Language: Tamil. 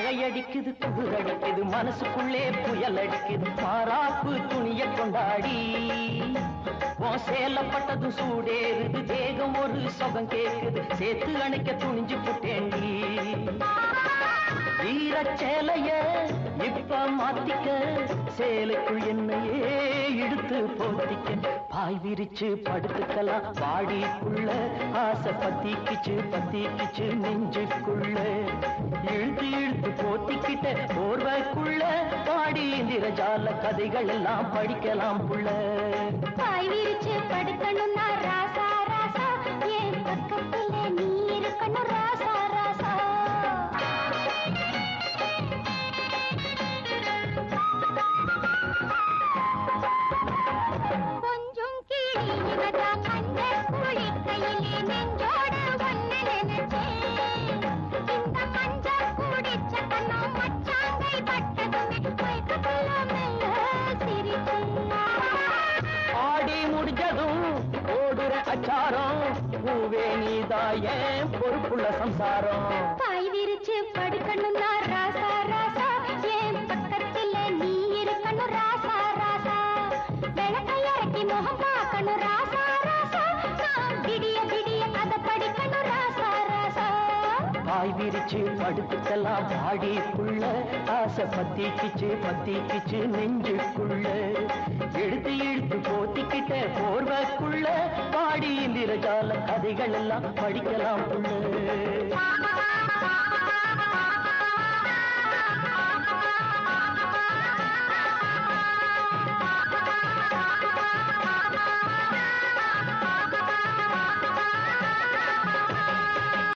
மழை அடிக்குது குளிர் அடிக்குது மனசுக்குள்ளே புயல் அடிக்குது மாறாப்பு துணிய கொண்டாடி உன் சேலப்பட்டது சூடேறுது தேகம் ஒரு சுகம் கேக்குது சேர்த்து அணைக்க துணிஞ்சு புட்டேண்டி ஈரச்சேலைய இப்ப மாத்திக்க சேலைக்குள் என்னையே இழுத்து போத்திக்க பாய் விரிச்சு படுத்துக்கலாம் வாடிக்குள்ள ஆசை பத்திக்கிச்சு பத்திக்கிச்சு நெஞ்சுக்குள்ள இழுத்து இழுத்து போத்திக்கிட்ட போர்வைக்குள்ள பாடி இந்திரஜால கதைகள் எல்லாம் படிக்கலாம் புள்ள பாய் விரிச்சு படுக்கணும்னா ராசா ராசா என் பக்கத்துல நீ இருக்கணும் ராசா ராசா கொஞ்சம் கிளியினதா கண்ட குளிக்கையிலே நெஞ்சோடு ஒன்னு நினைச்சேன் இந்த மஞ்ச குடிச்ச கண்ணம் மச்சாங்கை பட்டதுமே மயக்கத்துல மெல்ல சிரிச்சேன் ஆடி முடிஞ்சதும் ஓடுற அச்சாரம் பூவே நீதாய பொறுப்புள்ள சம்சாரம் பாய் விரிச்சு படுக்கணும்னா ராசா ராசா என் பக்கத்துல நீ இருக்கணும் ராசா ராசா விளக்கை இறக்கி முகம் பார்க்கணும் ராசா ராசா நான் விடிய விடிய கதை படிக்கணும் ராசா ராசா பாய் விரிச்சு படுத்துக்கலாம் பாடிக்குள்ள ஆசை பத்திக்கிச்சு பத்திக்கிச்சு நெஞ்சுக்குள்ள எடுத்து இழுத்து போத்திக்கிட்ட போர்வைக்குள்ள பாடி இந்திரஜால கதைகள் எல்லாம் படிக்கலாம் புள்ள